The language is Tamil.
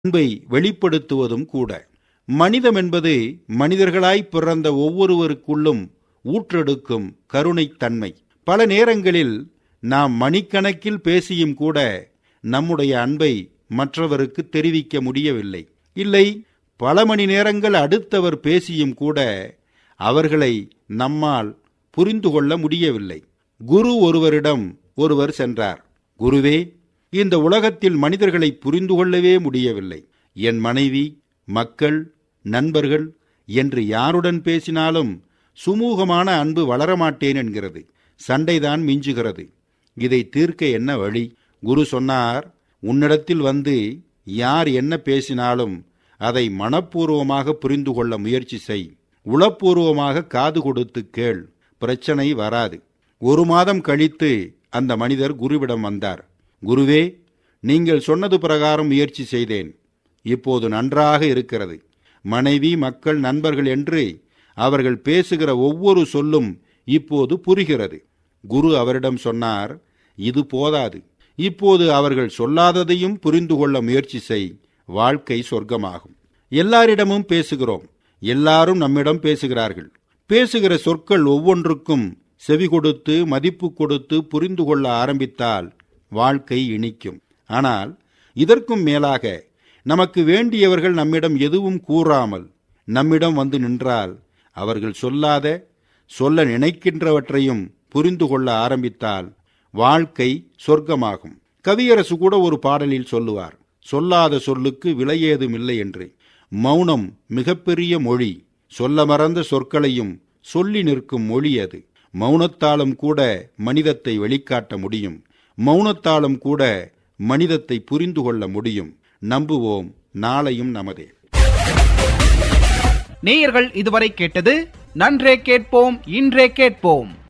அன்பை வெளிப்படுத்துவதும் கூட மனிதம் என்பது மனிதர்களாய் பிறந்த ஒவ்வொருவருக்குள்ளும் ஊற்றெடுக்கும் கருணைத் தன்மை பல நேரங்களில் நாம் மணிக்கணக்கில் பேசியும் கூட நம்முடைய அன்பை மற்றவருக்கு தெரிவிக்க முடியவில்லை இல்லை பல மணி நேரங்கள் அடுத்தவர் பேசியும் கூட அவர்களை நம்மால் புரிந்து கொள்ள முடியவில்லை குரு ஒருவரிடம் ஒருவர் சென்றார் குருவே இந்த உலகத்தில் மனிதர்களை புரிந்து கொள்ளவே முடியவில்லை என் மனைவி மக்கள் நண்பர்கள் என்று யாருடன் பேசினாலும் சுமூகமான அன்பு வளரமாட்டேன் என்கிறது சண்டைதான் மிஞ்சுகிறது இதை தீர்க்க என்ன வழி குரு சொன்னார் உன்னிடத்தில் வந்து யார் என்ன பேசினாலும் அதை மனப்பூர்வமாக புரிந்து கொள்ள முயற்சி செய் உளப்பூர்வமாக காது கொடுத்து கேள் பிரச்சனை வராது ஒரு மாதம் கழித்து அந்த மனிதர் குருவிடம் வந்தார் குருவே நீங்கள் சொன்னது பிரகாரம் முயற்சி செய்தேன் இப்போது நன்றாக இருக்கிறது மனைவி மக்கள் நண்பர்கள் என்று அவர்கள் பேசுகிற ஒவ்வொரு சொல்லும் இப்போது புரிகிறது குரு அவரிடம் சொன்னார் இது போதாது இப்போது அவர்கள் சொல்லாததையும் புரிந்து கொள்ள முயற்சி செய் வாழ்க்கை சொர்க்கமாகும் எல்லாரிடமும் பேசுகிறோம் எல்லாரும் நம்மிடம் பேசுகிறார்கள் பேசுகிற சொற்கள் ஒவ்வொன்றுக்கும் செவி கொடுத்து மதிப்பு கொடுத்து புரிந்து கொள்ள ஆரம்பித்தால் வாழ்க்கை இனிக்கும் ஆனால் இதற்கும் மேலாக நமக்கு வேண்டியவர்கள் நம்மிடம் எதுவும் கூறாமல் நம்மிடம் வந்து நின்றால் அவர்கள் சொல்லாத சொல்ல நினைக்கின்றவற்றையும் புரிந்து கொள்ள ஆரம்பித்தால் வாழ்க்கை சொர்க்கமாகும் கவியரசு கூட ஒரு பாடலில் சொல்லுவார் சொல்லாத சொல்லுக்கு விலையேதும் இல்லை என்று மௌனம் மிகப்பெரிய மொழி சொல்ல மறந்த சொற்களையும் சொல்லி நிற்கும் மொழி அது மௌனத்தாலும் கூட மனிதத்தை வெளிக்காட்ட முடியும் மௌனத்தாலும் கூட மனிதத்தை புரிந்து கொள்ள முடியும் நம்புவோம் நாளையும் நமதே நேயர்கள் இதுவரை கேட்டது நன்றே கேட்போம் இன்றே கேட்போம்